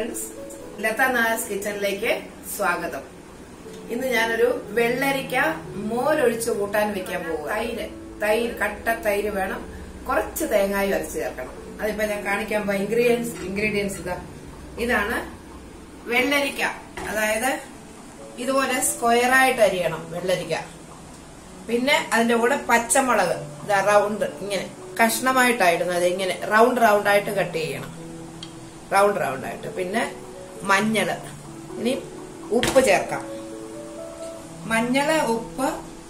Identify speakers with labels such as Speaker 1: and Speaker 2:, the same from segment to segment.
Speaker 1: Friends Latha നായസ് കിച്ചണിലേക്ക് സ്വാഗതം ഇന്ന് ഞാനൊരു വെള്ളരിക്ക മോരൊഴിച്ച് കൂട്ടാൻ വെക്കാൻ പോകും തൈര് തൈര് കട്ട തൈര് വേണം കുറച്ച് തേങ്ങായും അരച്ച് ചേർക്കണം അതിപ്പോ ഞാൻ കാണിക്കാൻ പോയ ഇൻഗ്രീഡിയൻസ് ഇൻഗ്രീഡിയൻസ് ഇതാ ഇതാണ് വെള്ളരിക്ക അതായത് ഇതുപോലെ സ്ക്വയറായിട്ട് അരിയണം വെള്ളരിക്ക പിന്നെ അതിന്റെ കൂടെ പച്ചമുളക് ഇതാ റൗണ്ട് ഇങ്ങനെ കഷ്ണമായിട്ടായിടുന്നത് ഇങ്ങനെ റൗണ്ട് റൗണ്ട് ആയിട്ട് കട്ട് ചെയ്യണം റൗണ്ട് റൗണ്ട് ആയിട്ട് പിന്നെ മഞ്ഞള് ഇനി ഉപ്പ് ചേർക്കാം മഞ്ഞള് ഉപ്പ്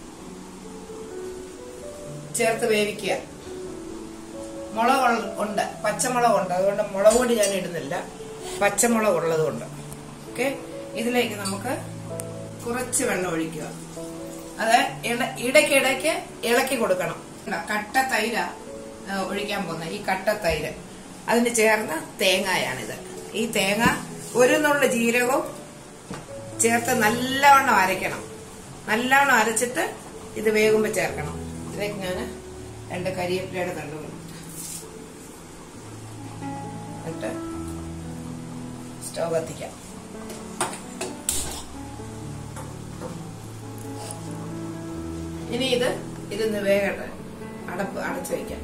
Speaker 1: ചേർത്ത് വേവിക്കുക മുളക് ഉള്ള- ഉണ്ട് പച്ചമുളക് ഉണ്ട് അതുകൊണ്ട് മുളക് പൊടി ഞാൻ ഇടുന്നില്ല പച്ചമുളക് ഉള്ളത് കൊണ്ട് ഓക്കെ ഇതിലേക്ക് നമുക്ക് കുറച്ച് വെള്ളം ഒഴിക്കുക അത് ഇട- ഇടയ്ക്കിടയ്ക്ക് ഇളക്കി കൊടുക്കണം ഇതാ, കട്ട തൈര ആ, ഒഴിക്കാൻ പോകുന്ന ഈ കട്ട തൈര് അതിന് ചേർന്ന തേങ്ങയാണിത് ഈ തേങ്ങ ഒരു നുള്ളു ജീരകവും ചേർത്ത് നല്ലവണ്ണം അരയ്ക്കണം നല്ലവണ്ണം അരച്ചിട്ട് ഇത് വേകുമ്പോൾ ചേർക്കണം ഇതിലേക്ക് ഞാൻ രണ്ട് കരിയേപ്പിലയുടെ തണ്ടുകൾ എന്നിട്ട് സ്റ്റവ് കത്തിക്കാം ഇനി ഇത് ഇതൊന്ന് വേഗട്ടെ അടപ്പ് അടച്ചു വയ്ക്കാം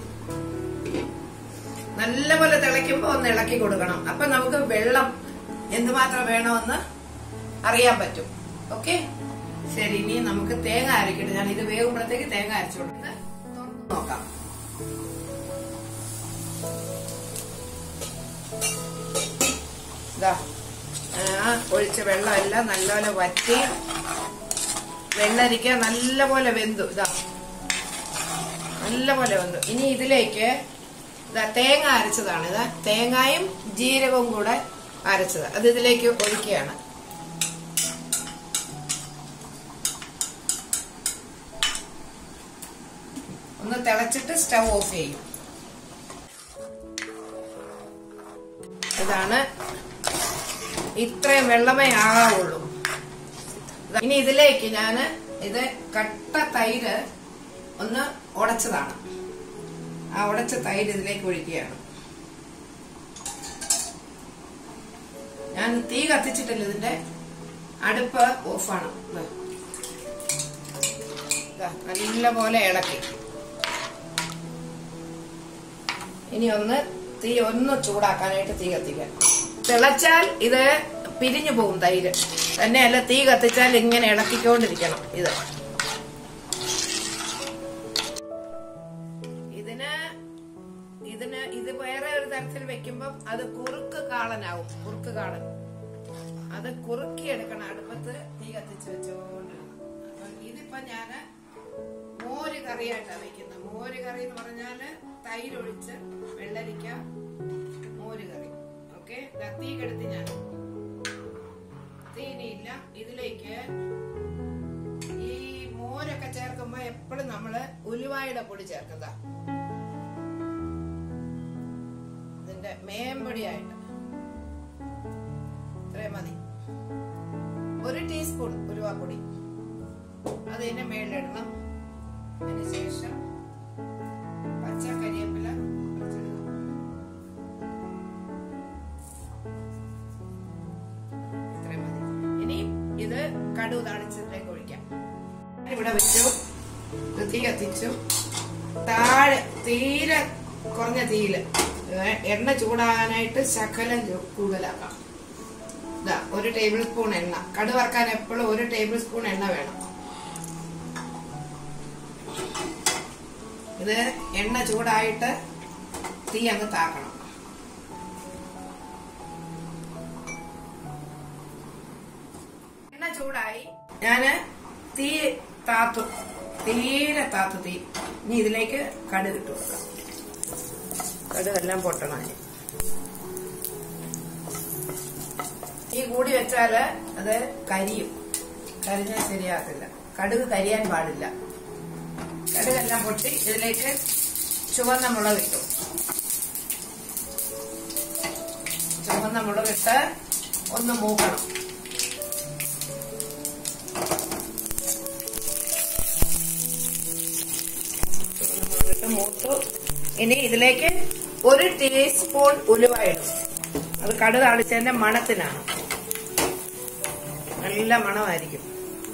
Speaker 1: നല്ലപോലെ തിളയ്ക്കുമ്പോ ഒന്ന് ഇളക്കി കൊടുക്കണം അപ്പൊ നമുക്ക് വെള്ളം എന്തുമാത്രം വേണമെന്ന് അറിയാൻ പറ്റും ഓക്കെ ശരി ഇനി നമുക്ക് തേങ്ങ അരക്കട്ടെ ഞാൻ ഇത് വേകുമ്പോഴത്തേക്ക് തേങ്ങ അരച്ചു കൊടുത്ത് തുറന്ന് നോക്കാം ഇതാ ആ ഒഴിച്ച വെള്ളമെല്ലാം നല്ലപോലെ വറ്റി വെള്ളരിക്ക നല്ലപോലെ വെന്തു ഇതാ നല്ലപോലെ വെന്തു ഇനി ഇതിലേക്ക് ഇതാ തേങ്ങ അരച്ചതാണ് ഇതാ തേങ്ങായും ജീരകവും കൂടെ അരച്ചത് അത് ഇതിലേക്ക് ഒഴിക്കുകയാണ് ഒന്ന് തിളച്ചിട്ട് സ്റ്റവ് ഓഫ് ചെയ്യും ഇതാണ് ഇത്രയും വെള്ളമേ ആകാവുള്ളൂ ഇനി ഇതിലേക്ക് ഞാന് ഇത് കട്ട തൈര് ഒന്ന് ഉടച്ചതാണ് ആ ഉടച്ച തൈര് ഇതിലേക്ക് ഒഴിക്കുകയാണ് ഞാൻ തീ കത്തിച്ചിട്ടില്ല ഇതിന്റെ അടുപ്പ് ഓഫാണ് ദാ. ദാ, നല്ല പോലെ ഇളക്കി ഇനി ഒന്ന് തീ ഒന്ന് ചൂടാക്കാനായിട്ട് തീ കത്തിക്കാൻ തിളച്ചാൽ ഇത് പിരിഞ്ഞു പോകും തൈര് തന്നെയല്ല തീ കത്തിച്ചാൽ ഇങ്ങനെ ഇളക്കിക്കൊണ്ടിരിക്കണം ഇത് ഇതിന് ഇതിന് ഇത് വേറെ ഒരു തരത്തിൽ വെക്കുമ്പം അത് കുറുക്ക് കാളനാവും കുറുക്ക് കാളൻ അത് കുറുക്കി എടുക്കണം അടുപ്പത്ത് തീ കത്തിച്ച് വെച്ചോണ്ടിരുന്നു അപ്പൊ ഇതിപ്പോ ഞാന് മോര് കറിയായിട്ടാണ് വെക്കുന്നത് മോര് കറി എന്ന് പറഞ്ഞാല് തൈരൊഴിച്ച് വെള്ളരിക്ക മോര് കറി ഓക്കെ തീ കെടുത്തി ഞാൻ തീനിയില്ല ഇതിലേക്ക് ഈ മോരൊക്കെ ചേർക്കുമ്പോ എപ്പോഴും നമ്മള് ഉലുവായുടെ പൊടി ചേർക്കുക ഇതിന്റെ മേമ്പൊടിയായിട്ട് ഇത്രയും മതി ഒരു ടീസ്പൂൺ ഉലുവാപ്പൊടി അത് ഇതിന്റെ മേളിലിടണം അതിന് ശേഷം പച്ച കരിവേപ്പില കുറച്ചിടണം ഇത്രയും മതി ഇനി ഇത് കടുവ് താളിച്ചതിലേക്ക് ഒഴിക്കാം ഇവിടെ വെച്ചു ഇത് തീ കത്തിച്ചു താഴെ തീരെ കുറഞ്ഞ തീയില് ഏ, എണ്ണ ചൂടാകാനായിട്ട് ശകലം ചൂ- കൂടുതലാക്കാം ഇതാ ഒരു ടേബിൾ സ്പൂൺ എണ്ണ കടു വറക്കാൻ എപ്പോഴും ഒരു ടേബിൾ സ്പൂൺ എണ്ണ വേണം ഇത് എണ്ണ ചൂടായിട്ട് തീ അങ്ങ് താക്കണം എണ്ണ ചൂടായി ഞാന് തീ താത്തു തീരെ താത്തു തീ ഇനി ഇതിലേക്ക് കടുക് ഇട്ട് കൊടുക്കാം കടുകെല്ലാം പൊട്ടണം ഇനി. ഈ കൂടി വെച്ചാല് അത് കരിയും കരിഞ്ഞാൽ ശരിയാകത്തില്ല കടുക് കരിയാൻ പാടില്ല കടുകെല്ലാം പൊട്ടി ഇതിലേക്ക് ചുവന്ന മുളകിട്ടു ചുവന്ന മുളകിട്ട് ഒന്ന് മൂക്കണം ചുവന്ന മുളകിട്ട് മൂത്തു ഇനി ഇതിലേക്ക് ഒരു ടീസ്പൂൺ ഉലുവ ഇടും അത് കടുക് അടിച്ചതിന്റെ മണത്തിനാണ് നല്ല മണമായിരിക്കും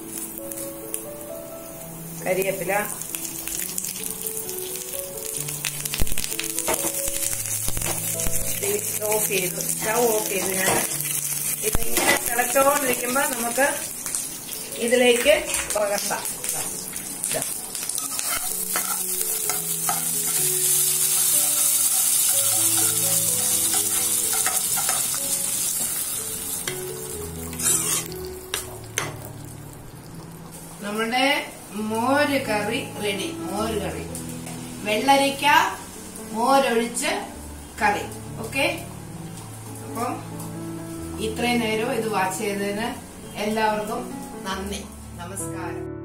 Speaker 1: കരിയേപ്പില ഓഫ് ചെയ്തു സ്റ്റൗ ഓഫ് ചെയ്തു ഞാൻ ഇതിങ്ങനെ തിളച്ചോണ്ടിരിക്കുമ്പോ നമുക്ക് ഇതിലേക്ക് പകർത്താം ഇതാ. നമ്മുടെ മോര് കറി റെഡി മോര് കറി വെള്ളരിക്ക മോരൊഴിച്ച് കറി ഓക്കെ അപ്പം ഇത്രയും നേരം ഇത് വാച്ച് ചെയ്തതിന് എല്ലാവർക്കും നന്ദി നമസ്കാരം